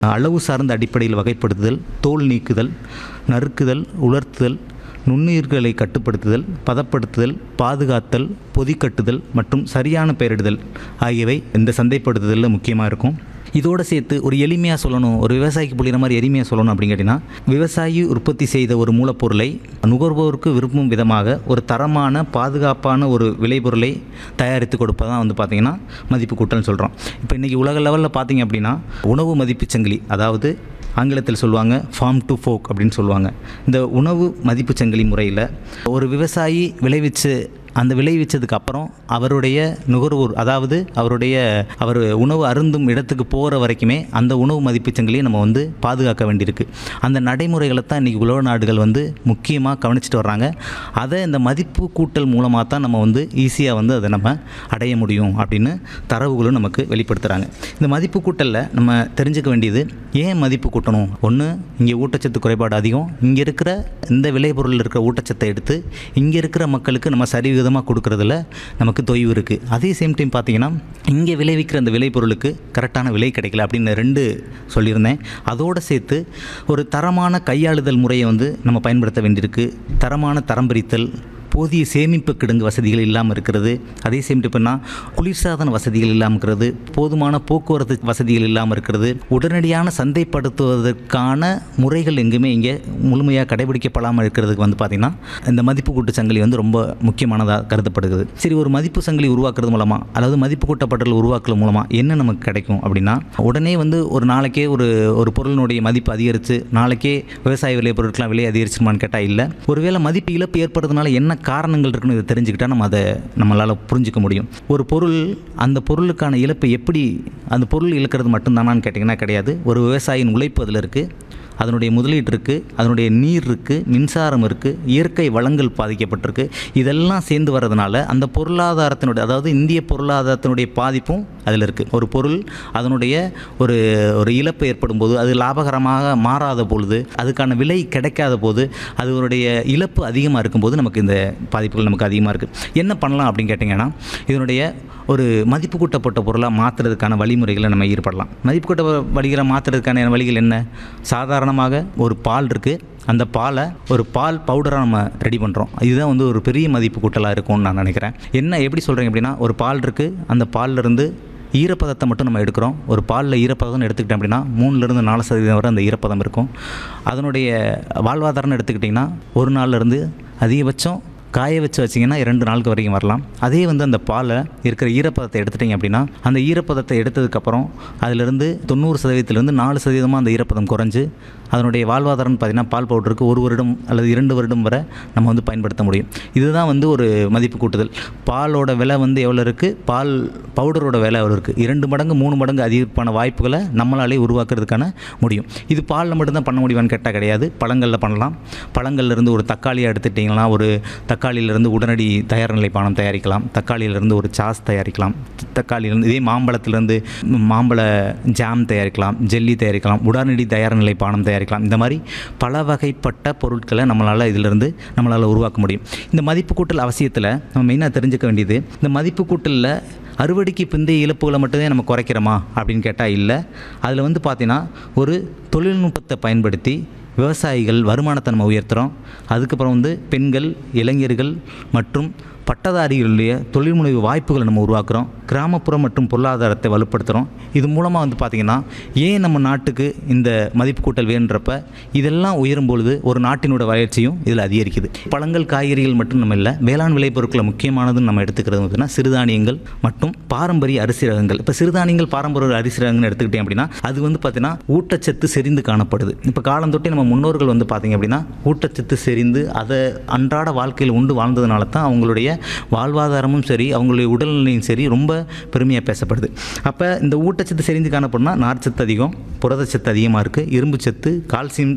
அளவு சார்ந்த அடிப்படையில் வகைப்படுத்துதல் தோல் நீக்குதல் நறுக்குதல் உலர்த்துதல் நுண்ணுயிர்களை கட்டுப்படுத்துதல் பதப்படுத்துதல் பாதுகாத்தல் பொதிக்கட்டுதல் மற்றும் சரியான பெயரிடுதல் ஆகியவை இந்த சந்தைப்படுத்துதலில் முக்கியமாக இருக்கும் இதோடு சேர்த்து ஒரு எளிமையாக சொல்லணும் ஒரு விவசாயிக்கு புரியுற மாதிரி எளிமையாக சொல்லணும் அப்படின்னு கேட்டிங்கன்னா விவசாயி உற்பத்தி செய்த ஒரு மூலப்பொருளை நுகர்வோருக்கு விரும்பும் விதமாக ஒரு தரமான பாதுகாப்பான ஒரு விளைபொருளை தயாரித்து கொடுப்பதான் வந்து பார்த்திங்கன்னா மதிப்பு கூட்டல்னு சொல்கிறோம் இப்போ இன்றைக்கி உலக லெவலில் பார்த்தீங்க அப்படின்னா உணவு மதிப்புச் சங்கிலி அதாவது ஆங்கிலத்தில் சொல்லுவாங்க ஃபார்ம் டு ஃபோக் அப்படின்னு சொல்லுவாங்க இந்த உணவு மதிப்புச் சங்கிலி முறையில் ஒரு விவசாயி விளைவிச்சு அந்த விளைவிச்சதுக்கு அப்புறம் அவருடைய நுகர்வோர் அதாவது அவருடைய அவர் உணவு அருந்தும் இடத்துக்கு போகிற வரைக்குமே அந்த உணவு மதிப்புச் சங்கிலியை நம்ம வந்து பாதுகாக்க வேண்டியிருக்கு அந்த நடைமுறைகளை தான் இன்றைக்கி உலக நாடுகள் வந்து முக்கியமாக கவனிச்சிட்டு வர்றாங்க அதை இந்த மதிப்பு கூட்டல் மூலமாக தான் நம்ம வந்து ஈஸியாக வந்து அதை நம்ம அடைய முடியும் அப்படின்னு தரவுகளும் நமக்கு வெளிப்படுத்துகிறாங்க இந்த மதிப்பு கூட்டலில் நம்ம தெரிஞ்சுக்க வேண்டியது ஏன் மதிப்பு கூட்டணும் ஒன்று இங்கே ஊட்டச்சத்து குறைபாடு அதிகம் இங்கே இருக்கிற இந்த விளைபொருளில் இருக்கிற ஊட்டச்சத்தை எடுத்து இங்கே இருக்கிற மக்களுக்கு நம்ம சரிவிகிதமாக கொடுக்கறதுல நமக்கு தொய்வு இருக்குது அதே சேம் டைம் பார்த்தீங்கன்னா இங்கே விளைவிக்கிற அந்த விளைபொருளுக்கு கரெக்டான விலை கிடைக்கல அப்படின்னு ரெண்டு சொல்லியிருந்தேன் அதோடு சேர்த்து ஒரு தரமான கையாளுதல் முறையை வந்து நம்ம பயன்படுத்த வேண்டியிருக்கு தரமான தரம் பிரித்தல் போதிய சேமிப்பு கிடங்கு வசதிகள் இல்லாமல் இருக்கிறது அதே சேம் டைம்னா குளிர்சாதன வசதிகள் இல்லாமல் இருக்கிறது போதுமான போக்குவரத்து வசதிகள் இல்லாமல் இருக்கிறது உடனடியான சந்தைப்படுத்துவதற்கான முறைகள் எங்குமே இங்கே முழுமையாக கடைபிடிக்கப்படாமல் இருக்கிறதுக்கு வந்து பார்த்திங்கன்னா இந்த மதிப்பு கூட்டு சங்கிலி வந்து ரொம்ப முக்கியமானதாக கருதப்படுகிறது சரி ஒரு மதிப்பு சங்கிலி உருவாக்குறது மூலமாக அதாவது மதிப்பு கூட்டப்பட்டல் உருவாக்குறது மூலமாக என்ன நமக்கு கிடைக்கும் அப்படின்னா உடனே வந்து ஒரு நாளைக்கே ஒரு ஒரு பொருளினுடைய மதிப்பு அதிகரித்து நாளைக்கே விவசாய விலை பொருட்கள்லாம் விலை அதிகரிச்சிருமான்னு கேட்டால் இல்லை ஒருவேளை மதிப்பு இழப்பு ஏற்படுறதுனால என்ன காரணங்கள் இருக்குன்னு இதை தெரிஞ்சுக்கிட்டால் நம்ம அதை நம்மளால் புரிஞ்சுக்க முடியும் ஒரு பொருள் அந்த பொருளுக்கான இழப்பை எப்படி அந்த பொருள் இழக்கிறது மட்டும்தானான்னு கேட்டிங்கன்னா கிடையாது ஒரு விவசாயியின் உழைப்பு அதில் இருக்குது அதனுடைய முதலீடு இருக்குது அதனுடைய நீர் இருக்குது மின்சாரம் இருக்குது இயற்கை வளங்கள் பாதிக்கப்பட்டிருக்கு இதெல்லாம் சேர்ந்து வர்றதுனால அந்த பொருளாதாரத்தினுடைய அதாவது இந்திய பொருளாதாரத்தினுடைய பாதிப்பும் அதில் இருக்குது ஒரு பொருள் அதனுடைய ஒரு ஒரு இழப்பு ஏற்படும் போது அது லாபகரமாக மாறாத பொழுது அதுக்கான விலை கிடைக்காத போது அதனுடைய இழப்பு அதிகமாக இருக்கும்போது நமக்கு இந்த பாதிப்புகள் நமக்கு அதிகமாக இருக்குது என்ன பண்ணலாம் அப்படின்னு கேட்டிங்கன்னா இதனுடைய ஒரு மதிப்பு கூட்டப்பட்ட பொருளாக மாற்றுறதுக்கான வழிமுறைகளை நம்ம ஈடுபடலாம் மதிப்பு கூட்ட வழிகளை மாற்றுறதுக்கான வழிகள் என்ன சாதாரணமாக ஒரு பால் இருக்குது அந்த பாலை ஒரு பால் பவுடராக நம்ம ரெடி பண்ணுறோம் இதுதான் வந்து ஒரு பெரிய மதிப்பு கூட்டலாக இருக்கும்னு நான் நினைக்கிறேன் என்ன எப்படி சொல்கிறீங்க அப்படின்னா ஒரு பால் இருக்குது அந்த பால்ல இருந்து ஈரப்பதத்தை மட்டும் நம்ம எடுக்கிறோம் ஒரு பாலில் ஈரப்பதம்னு எடுத்துக்கிட்டோம் அப்படின்னா மூணுலேருந்து நாலு சதவீதம் வரை அந்த ஈரப்பதம் இருக்கும் அதனுடைய வாழ்வாதாரம்னு எடுத்துக்கிட்டிங்கன்னா ஒரு நாள்லேருந்து அதிகபட்சம் காய வச்சு வச்சிங்கன்னா இரண்டு நாளுக்கு வரைக்கும் வரலாம் அதே வந்து அந்த பாலை இருக்கிற ஈரப்பதத்தை எடுத்துட்டிங்க அப்படின்னா அந்த ஈரப்பதத்தை எடுத்ததுக்கப்புறம் அதிலிருந்து தொண்ணூறு சதவீதத்திலேருந்து நாலு சதவீதமாக அந்த ஈரப்பதம் குறைஞ்சு அதனுடைய வாழ்வாதாரம்னு பார்த்திங்கன்னா பால் பவுடருக்கு ஒரு வருடம் அல்லது இரண்டு வருடம் வரை நம்ம வந்து பயன்படுத்த முடியும் இதுதான் வந்து ஒரு மதிப்பு கூட்டுதல் பாலோட விலை வந்து எவ்வளோ இருக்குது பால் பவுடரோட விலை எவ்வளோ இருக்குது இரண்டு மடங்கு மூணு மடங்கு அதிகமான வாய்ப்புகளை நம்மளாலே உருவாக்குறதுக்கான முடியும் இது பாலில் மட்டும்தான் பண்ண முடியுமான்னு கேட்டால் கிடையாது பழங்களில் பண்ணலாம் பழங்கள்ல இருந்து ஒரு தக்காளியை எடுத்துட்டிங்கன்னா ஒரு தக்காளியிலிருந்து உடனடி தயார் நிலை பானம் தயாரிக்கலாம் தக்காளியிலிருந்து ஒரு சாஸ் தயாரிக்கலாம் தக்காளியிலிருந்து இதே மாம்பழத்திலிருந்து மாம்பழ ஜாம் தயாரிக்கலாம் ஜெல்லி தயாரிக்கலாம் உடனடி தயார் நிலை பானம் தயாரிக்கலாம் இந்த மாதிரி பல வகைப்பட்ட பொருட்களை நம்மளால் இதிலிருந்து நம்மளால் உருவாக்க முடியும் இந்த மதிப்பு கூட்டல் அவசியத்தில் நம்ம மெயினாக தெரிஞ்சுக்க வேண்டியது இந்த மதிப்பு கூட்டலில் அறுவடைக்கு பிந்தைய இழப்புகளை மட்டுமே நம்ம குறைக்கிறோமா அப்படின்னு கேட்டால் இல்லை அதில் வந்து பார்த்தீங்கன்னா ஒரு தொழில்நுட்பத்தை பயன்படுத்தி விவசாயிகள் வருமானத்தை நம்ம உயர்த்துகிறோம் அதுக்கப்புறம் வந்து பெண்கள் இளைஞர்கள் மற்றும் பட்டதாரிகளுடைய தொழில் முனைவு வாய்ப்புகளை நம்ம உருவாக்குறோம் கிராமப்புறம் மற்றும் பொருளாதாரத்தை வலுப்படுத்துகிறோம் இது மூலமாக வந்து பார்த்திங்கன்னா ஏன் நம்ம நாட்டுக்கு இந்த மதிப்பு கூட்டல் வேணுன்றப்ப இதெல்லாம் உயரும் பொழுது ஒரு நாட்டினோட வளர்ச்சியும் இதில் அதிகரிக்குது பழங்கள் காய்கறிகள் மட்டும் நம்ம இல்லை வேளாண் விளைபொருட்களை முக்கியமானதுன்னு நம்ம எடுத்துக்கிறது பார்த்தீங்கன்னா சிறுதானியங்கள் மற்றும் பாரம்பரிய அரிசி ரகங்கள் இப்போ சிறுதானியங்கள் பாரம்பரிய அரிசி ரகங்கள்னு எடுத்துக்கிட்டேன் அப்படின்னா அது வந்து பார்த்திங்கன்னா ஊட்டச்சத்து செறிந்து காணப்படுது இப்போ காலந்தொட்டே நம்ம முன்னோர்கள் வந்து பார்த்திங்க அப்படின்னா ஊட்டச்சத்து செறிந்து அதை அன்றாட வாழ்க்கையில் உண்டு வாழ்ந்ததுனால தான் அவங்களுடைய வாழ்வாதாரமும் சரி அவங்களுடைய உடல்நிலையும் சரி ரொம்ப பெருமையாக பேசப்படுது அப்போ இந்த ஊட்டச்சத்து செறிந்து காணப்படும்னா நார்ச்சத்து அதிகம் புரதச்சத்து அதிகமாக இருக்குது இரும்பு சத்து கால்சியம்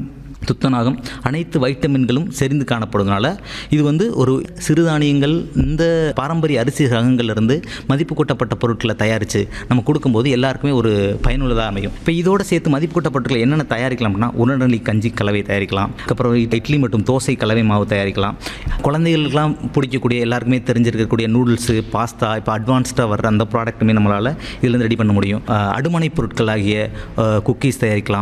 துத்தநாகம் அனைத்து வைட்டமின்களும் செறிந்து காணப்படுவதனால இது வந்து ஒரு சிறுதானியங்கள் இந்த பாரம்பரிய அரிசி ரகங்கள்லேருந்து மதிப்பு கூட்டப்பட்ட பொருட்களை தயாரித்து நம்ம கொடுக்கும்போது எல்லாருக்குமே ஒரு பயனுள்ளதாக அமையும் இப்போ இதோடு சேர்த்து மதிப்பு கூட்டப்பட்ட பொருட்களை என்னென்ன தயாரிக்கலாம் அப்படின்னா உடனடி கஞ்சி கலவை தயாரிக்கலாம் அதுக்கப்புறம் இட்லி மற்றும் தோசை கலவை மாவு தயாரிக்கலாம் குழந்தைகளுக்கெல்லாம் பிடிக்கக்கூடிய எல்லாருக்குமே தெரிஞ்சிருக்கக்கூடிய நூடுல்ஸு பாஸ்தா இப்போ அட்வான்ஸ்டாக வர்ற அந்த ப்ராடக்ட்டுமே நம்மளால் இதுலேருந்து ரெடி பண்ண முடியும் அஹ் அடுமனை பொருட்களாகிய குக்கீஸ் தயாரிக்கலாம்